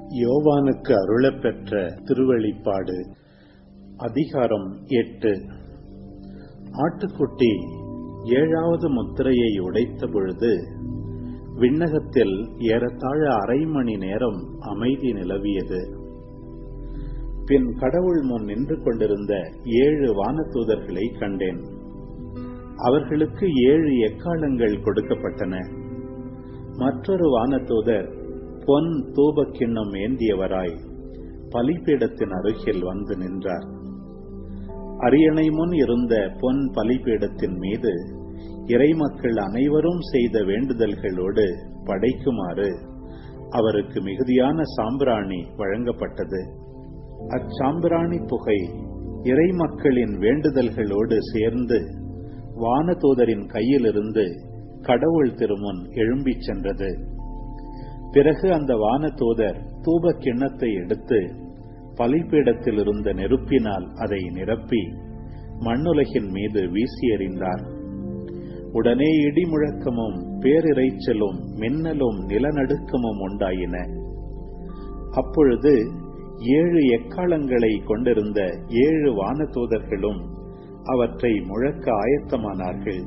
யோவானுக்கு அருளப்பெற்ற திருவெளிப்பாடு அதிகாரம் எட்டு ஆட்டுக்குட்டி ஏழாவது முத்திரையை உடைத்த பொழுது விண்ணகத்தில் ஏறத்தாழ அரை மணி நேரம் அமைதி நிலவியது பின் கடவுள் முன் நின்று கொண்டிருந்த ஏழு வானதூதர்களை கண்டேன் அவர்களுக்கு ஏழு எக்காலங்கள் கொடுக்கப்பட்டன மற்றொரு வானதூதர் பொன் தூபக்கிண்ணம் ஏந்தியவராய் பலிபீடத்தின் அருகில் வந்து நின்றார் அரியணை முன் இருந்த பொன் பலிபீடத்தின் மீது இறைமக்கள் அனைவரும் செய்த வேண்டுதல்களோடு படைக்குமாறு அவருக்கு மிகுதியான சாம்பிராணி வழங்கப்பட்டது அச்சாம்பிராணி புகை இறைமக்களின் வேண்டுதல்களோடு சேர்ந்து வானதூதரின் கையிலிருந்து கடவுள் திருமுன் எழும்பிச் சென்றது பிறகு அந்த வானதூதர் தூப கிண்ணத்தை எடுத்து பலிப்பீடத்தில் இருந்த நெருப்பினால் அதை நிரப்பி மண்ணுலகின் மீது வீசி எறிந்தார் உடனே இடி முழக்கமும் பேரிரைச்சலும் மின்னலும் நிலநடுக்கமும் உண்டாயின அப்பொழுது ஏழு எக்காலங்களை கொண்டிருந்த ஏழு வானதூதர்களும் அவற்றை முழக்க ஆயத்தமானார்கள்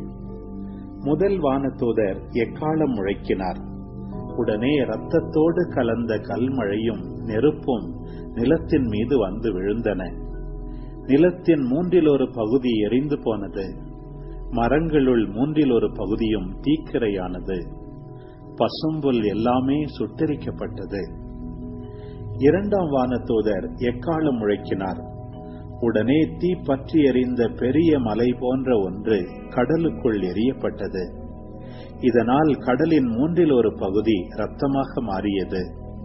முதல் வானதூதர் எக்காலம் முழக்கினார் உடனே இரத்தத்தோடு கலந்த கல்மழையும் நெருப்பும் நிலத்தின் மீது வந்து விழுந்தன நிலத்தின் மூன்றில் ஒரு பகுதி எரிந்து போனது மரங்களுள் மூன்றில் ஒரு பகுதியும் தீக்கிரையானது பசும்புல் எல்லாமே சுட்டரிக்கப்பட்டது இரண்டாம் வானதூதர் எக்காலம் முழக்கினார் உடனே தீ பற்றி எறிந்த பெரிய மலை போன்ற ஒன்று கடலுக்குள் எரியப்பட்டது இதனால் கடலின் மூன்றில் ஒரு பகுதி ரத்தமாக மாறியது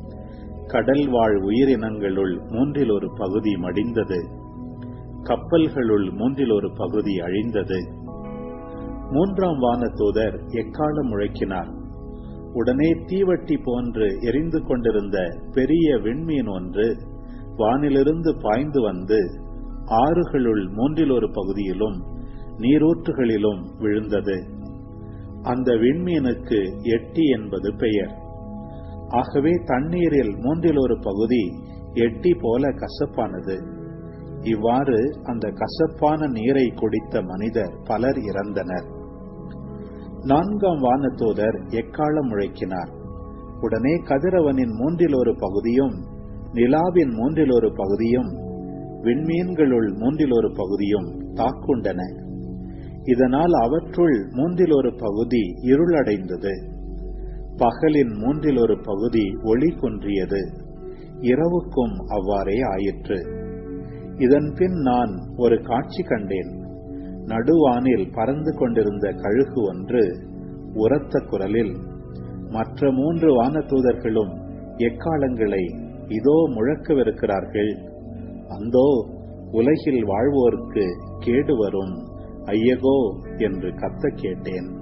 கடல் வாழ் உயிரினங்களுள் மூன்றில் ஒரு பகுதி மடிந்தது கப்பல்களுள் மூன்றில் ஒரு பகுதி அழிந்தது மூன்றாம் வானதூதர் எக்காலம் முழக்கினார் உடனே தீவட்டி போன்று எரிந்து கொண்டிருந்த பெரிய விண்மீன் ஒன்று வானிலிருந்து பாய்ந்து வந்து ஆறுகளுள் மூன்றில் ஒரு பகுதியிலும் நீரூற்றுகளிலும் விழுந்தது அந்த விண்மீனுக்கு எட்டி என்பது பெயர் ஆகவே தண்ணீரில் மூன்றில் ஒரு பகுதி எட்டி போல கசப்பானது இவ்வாறு அந்த கசப்பான நீரை குடித்த மனிதர் பலர் இறந்தனர் நான்காம் வானதூதர் எக்காலம் முழக்கினார் உடனே கதிரவனின் மூன்றில் ஒரு பகுதியும் நிலாவின் மூன்றில் ஒரு பகுதியும் விண்மீன்களுள் மூன்றில் ஒரு பகுதியும் தாக்குண்டன இதனால் அவற்றுள் மூன்றில் ஒரு பகுதி இருளடைந்தது பகலின் மூன்றில் ஒரு பகுதி ஒளி குன்றியது இரவுக்கும் அவ்வாறே ஆயிற்று இதன் பின் நான் ஒரு காட்சி கண்டேன் நடுவானில் பறந்து கொண்டிருந்த கழுகு ஒன்று உரத்த குரலில் மற்ற மூன்று வானதூதர்களும் எக்காலங்களை இதோ முழக்கவிருக்கிறார்கள் அந்தோ உலகில் வாழ்வோருக்கு கேடு வரும் ஐயகோ என்று கத்த கேட்டேன்